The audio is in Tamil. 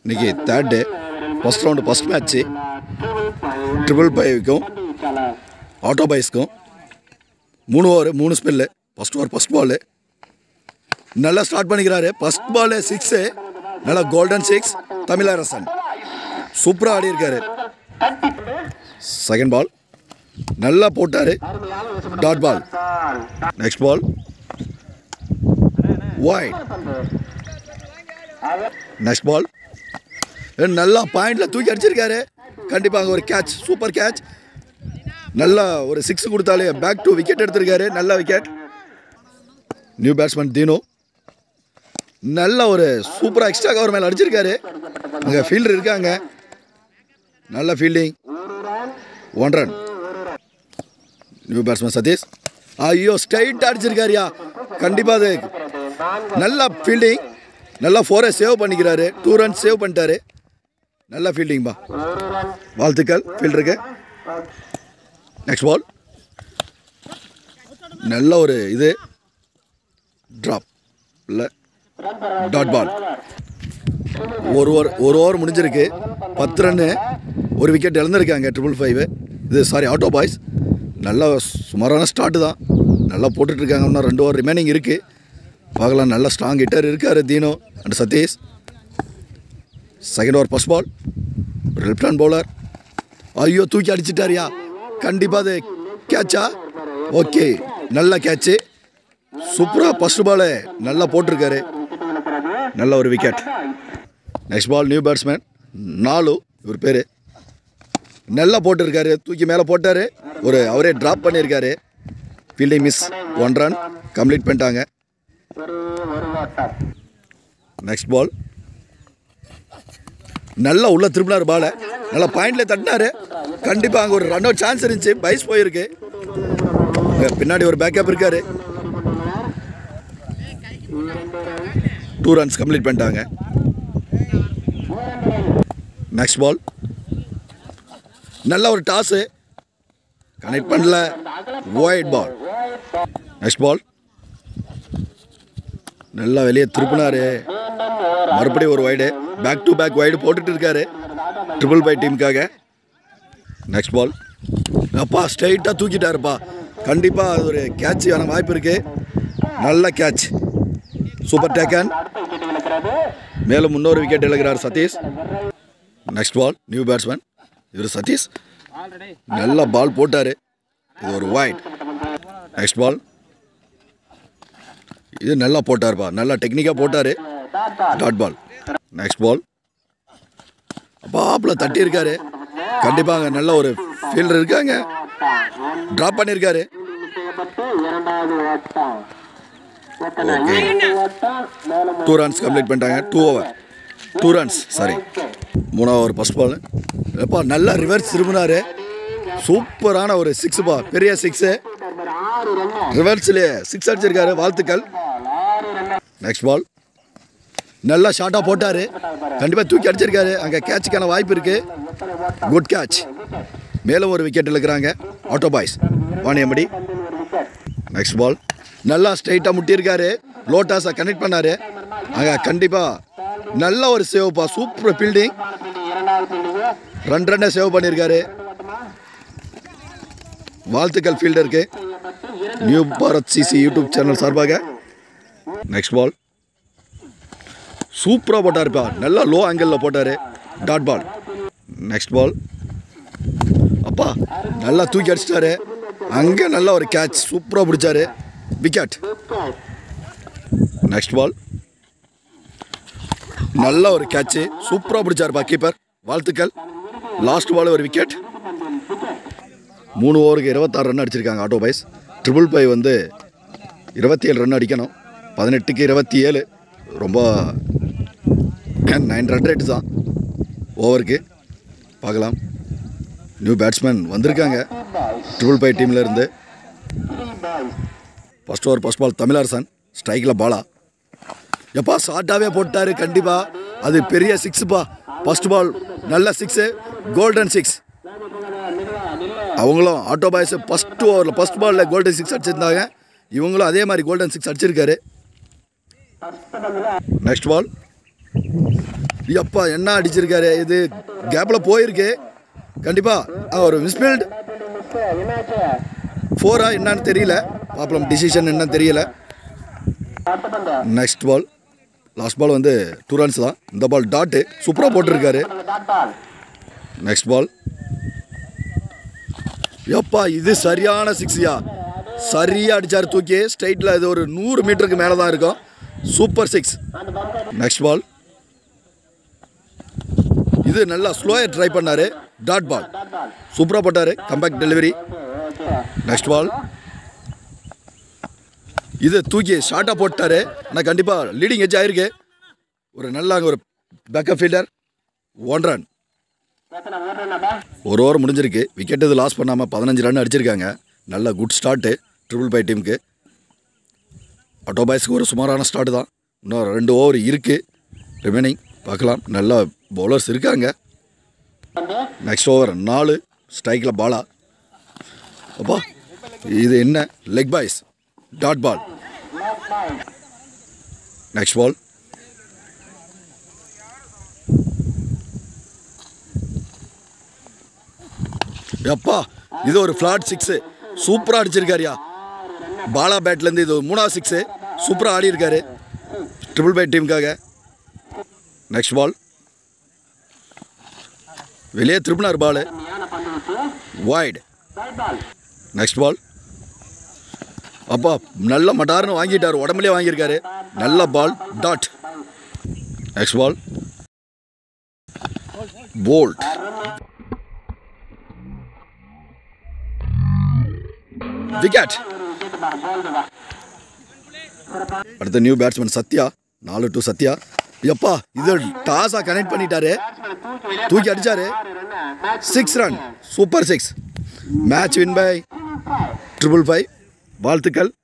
இன்னைக்கு third day first round first match triple ஃபைவ்க்கும் ஆட்டோ பைஸ்க்கும் மூணு ஓவர் மூணு spell first over first ball நல்லா ஸ்டார்ட் பண்ணிக்கிறாரு ஃபஸ்ட் பாலு சிக்ஸு நல்லா கோல்டன் சிக்ஸ் தமிழரசன் சூப்பராக ஆடி இருக்காரு செகண்ட் பால் நல்லா போட்டார் dot ball next ball wide next ball நல்லா பாயிண்ட்ல தூக்கி அடிச்சிருக்காரு கண்டிப்பாக அங்கே ஒரு கேட்ச் சூப்பர் கேட்ச் நல்லா ஒரு சிக்ஸ் கொடுத்தாலே பேக் டு விக்கெட் எடுத்திருக்காரு நல்ல விக்கெட் நியூ பேட்ஸ்மேன் தீனோ நல்ல ஒரு சூப்பராக எக்ஸ்ட்ரா கவர் மேலே அடிச்சிருக்காரு அங்கே ஃபீல்டர் இருக்காங்க நல்ல fielding one run new batsman Sathish ஐயோ ஸ்ட்ரைட்டாக அடிச்சிருக்காருயா கண்டிப்பாக அது நல்ல ஃபீல்டிங் நல்லா ஃபோரை சேவ் பண்ணிக்கிறாரு டூ ரன்ஸ் சேவ் பண்ணிட்டாரு நல்ல ஃபீல்டிங்பா வாழ்த்துக்கள் ஃபீல்டருக்கு நெக்ஸ்ட் பால் நல்ல ஒரு இது ட்ராப் இல்லை டாட் பால் ஒரு ஓவர் ஒரு ஓவர் முடிஞ்சிருக்கு பத்து ரன்னு ஒரு விக்கெட் இழந்திருக்காங்க ட்ரிபிள் ஃபைவ் இது சாரி ஆட்டோ பாய்ஸ் நல்லா சுமாரான ஸ்டார்ட்டு தான் நல்லா போட்டுட்ருக்காங்க இன்னும் ரெண்டு ஓவர் ரிமைனிங் இருக்குது பார்க்கலாம் நல்ல ஸ்ட்ராங் ஹிட்டர் இருக்கார் Dheeno and Sathish second over first ball left hand bowler ஐயோ தூக்கி அடிச்சிட்டாரியா கண்டிப்பாக அது கேட்சா ஓகே நல்ல கேட்சு சூப்பராக ஃபஸ்ட் பாலு நல்லா போட்டிருக்காரு நல்ல ஒரு wicket next ball new batsman நாலு இவர் பேர் நல்லா போட்டிருக்காரு தூக்கி மேலே போட்டார் ஒரு அவரே ட்ராப் பண்ணியிருக்காரு fielding miss one run complete பண்ணிட்டாங்க நெக்ஸ்ட் பால் நல்லா உள்ள திருப்பினார் பாலை நல்லா பாயிண்ட்ல தட்டினாரு கண்டிப்பாக அங்கே ஒரு ரன் அவுட் சான்ஸ் இருந்துச்சு பைஸ் போயிருக்கு இங்க பின்னாடி ஒரு பேக்கப் இருக்காரு டூ ரன்ஸ் கம்ப்ளீட் பண்ணிட்டாங்க நெக்ஸ்ட் பால் நல்ல ஒரு டாஸு கனெக்ட் பண்ணல ஒயிட் பால் நெக்ஸ்ட் பால் நல்லா வெளியே திருப்பினாரு மறுபடியும் ஒரு wide back to back wide போட்டுட்டு இருக்காரு ட்ரிபிள் பை டீமுக்காக நெக்ஸ்ட் பால் அப்பா ஸ்ட்ரைட்டாக தூக்கிட்டாருப்பா கண்டிப்பாக அது ஒரு கேட்ச் ஆன வாய்ப்பு இருக்கு நல்ல கேட்ச் சூப்பர் டேக்கன் மேலும் இன்னொரு விக்கெட் இழக்கிறார் Sathish next ball new batsman இவர் சதீஷ் நல்ல பால் போட்டார் இது ஒரு வைட் நெக்ஸ்ட் பால் இது நல்லா போட்டார்ப்பா நல்லா டெக்னிக்காக போட்டார் டாட் பால் நெக்ஸ்ட் பால் அப்பா ஆப்பில் தட்டியிருக்காரு கண்டிப்பாக அங்கே நல்ல ஒரு ஃபீல்டர் இருக்காங்க ட்ராப் பண்ணியிருக்காரு டூ ரன்ஸ் கம்ப்ளீட் பண்ணிட்டாங்க two over two runs sorry மூணாவது ஓவர் ஃபஸ்ட் பால் எப்பா நல்லா ரிவர்ஸ் திரும்பினாரு சூப்பரான ஒரு சிக்ஸுப்பா பெரிய சிக்ஸு ரிவர்ஸ்லேயே சிக்ஸ் அடிச்சிருக்காரு வாழ்த்துக்கள் நெக்ஸ்ட் பால் நல்லா ஷார்ட்டாக போட்டார் கண்டிப்பாக தூக்கி அடிச்சிருக்காரு அங்கே கேட்சுக்கான வாய்ப்பு இருக்குது குட் கேட்ச் மேலும் ஒரு விக்கெட் இழுக்கிறாங்க auto boys Vaniyambadi next ball நல்லா ஸ்ட்ரைட்டாக முட்டியிருக்காரு லோட்டாஸை கனெக்ட் பண்ணார் அங்கே கண்டிப்பாக நல்ல ஒரு சேவ்ப்பா சூப்பர் ஃபீல்டிங் ரெண்டு ரன்னை சேவ் பண்ணியிருக்காரு வாழ்த்துக்கள் ஃபீல்டருக்கு new Bharat CC YouTube channel சார்பாக நெக்ஸ்ட் பால் சூப்பராக போட்டாருப்பா நல்லா லோ ஆங்கிளில் போட்டார் டாட் பால் நெக்ஸ்ட் பால் அப்பா நல்லா தூக்கி அடிச்சிட்டாரு அங்கே நல்ல ஒரு கேட்ச் சூப்பராக பிடிச்சாரு விக்கெட் நெக்ஸ்ட் பால் நல்ல ஒரு கேட்ச்சு சூப்பராக பிடிச்சாருப்பா கீப்பர் வாழ்த்துக்கள் லாஸ்ட் பால் ஒரு விக்கெட் மூணு ஓவருக்கு இருபத்தாறு ரன் அடிச்சிருக்காங்க ஆட்டோ பாய்ஸ் ட்ரிபிள் ஃபைவ் வந்து இருபத்தி ஏழு ரன் அடிக்கணும் பதினெட்டுக்கு இருபத்தி ஏழு ரொம்ப நைன் ரன் ரேட்டு தான் ஓவருக்கு பார்க்கலாம் நியூ பேட்ஸ்மேன் வந்திருக்காங்க ட்ரிபிள் ஃபைவ் டீமில் இருந்து first over first ball Tamilarasan ஸ்ட்ரைக்கில் பாலா எப்பா ஷார்ட்டாகவே போட்டார் கண்டிப்பாக அது பெரிய சிக்ஸுப்பா ஃபஸ்ட் பால் நல்ல சிக்ஸு கோல்டன் சிக்ஸ் அவங்களும் ஆட்டோ பாய்ஸ் ஃபஸ்ட் ஓவரில் ஃபஸ்ட் பாலில் கோல்டன் சிக்ஸ் அடிச்சிருந்தாங்க இவங்களும் அதே மாதிரி கோல்டன் சிக்ஸ் அடிச்சிருக்காரு நெக்ஸ்ட் பால் எப்பா என்ன அடிச்சிருக்காரு இது கேப்பில் போயிருக்கு கண்டிப்பாக ஒரு மிஸ்பில்ட் என்னாச்சு ஃபோரா என்னன்னு தெரியல பாப்பலாம் டிசிஷன் என்னன்னு தெரியல அடுத்த பந்து நெக்ஸ்ட் பால் லாஸ்ட் பால் வந்து டூ ரன்ஸ் தான் இந்த பால் டாட்டு சூப்பராக போட்டிருக்காரு டாட் பால் நெக்ஸ்ட் பால் எப்பா இது சரியான சிக்ஸியா சரியாக அடிச்சார் தூக்கி ஸ்ட்ரைட்டில் இது ஒரு நூறு மீட்டருக்கு மேலே தான் இருக்கும் சூப்பர் சிக்ஸ் அந்த பந்து நெக்ஸ்ட் பால் இது நல்லா ஸ்லோயாக ட்ரை பண்ணார் டாட் பால் டாட் பால் சூப்பராக போட்டார் compact delivery okay okay next ball இது தூக்கி ஷார்ட்டாக போட்டாரு ஆனால் கண்டிப்பாக லீடிங் எட்ஜ் ஆயிருக்கு ஒரு நல்ல அங்கே ஒரு பேக்கப் ஃபீல்டர் ஒன் ரன் எத்தனை ஒரு ரன்னாப்பா ஒரு ஓவர் முடிஞ்சிருக்கு விக்கெட் இது லாஸ் பண்ணாமல் பதினஞ்சு ரன் அடிச்சிருக்காங்க நல்ல குட் ஸ்டார்ட்டு ட்ரிபிள் பை டீமுக்கு ஆட்டோ பாய்ஸ்க்கு ஒரு சுமாரான ஸ்டார்ட் தான் இன்னும் ரெண்டு ஓவர் இருக்குது ரிமைனிங் பார்க்கலாம் நல்ல பவுலர்ஸ் இருக்காங்க பந்து நெக்ஸ்ட் ஓவர் நாலு ஸ்ட்ரைக்கில் பாலா அப்பா இது என்ன leg byes dot ball last ball next ball எப்பா இது ஒரு ஃப்ளாட் சிக்ஸு சூப்பராக அடிச்சிருக்காருயா பாலா பேட்லேருந்து இது மூணாவது சிக்ஸு சூப்பராக ஆடி இருக்காரு ட்ரிபிள் பை டீமுக்காக நெக்ஸ்ட் பால் வெளியே திருப்பினார் பால் கம்மியான பந்து வச்சு wide right ball next ball அப்பா நல்ல மட்டார்னு வாங்கிட்டார் உடம்புலேயே வாங்கியிருக்காரு நல்ல ball dot next ball bowled wicket ஒரு விக்கெட் பா போல்டு பா அடுத்த நியூ பேட்ஸ்மேன் சத்யா நாலு டு சத்யா எப்பா இது டாஸாக கனெக்ட் பண்ணிட்டாரு பேட்ஸ்மேன் தூக்கி வெளியே தூக்கி அடிச்சாரு ஆறு run match six run super six match win by triple five வாழ்த்துக்கள்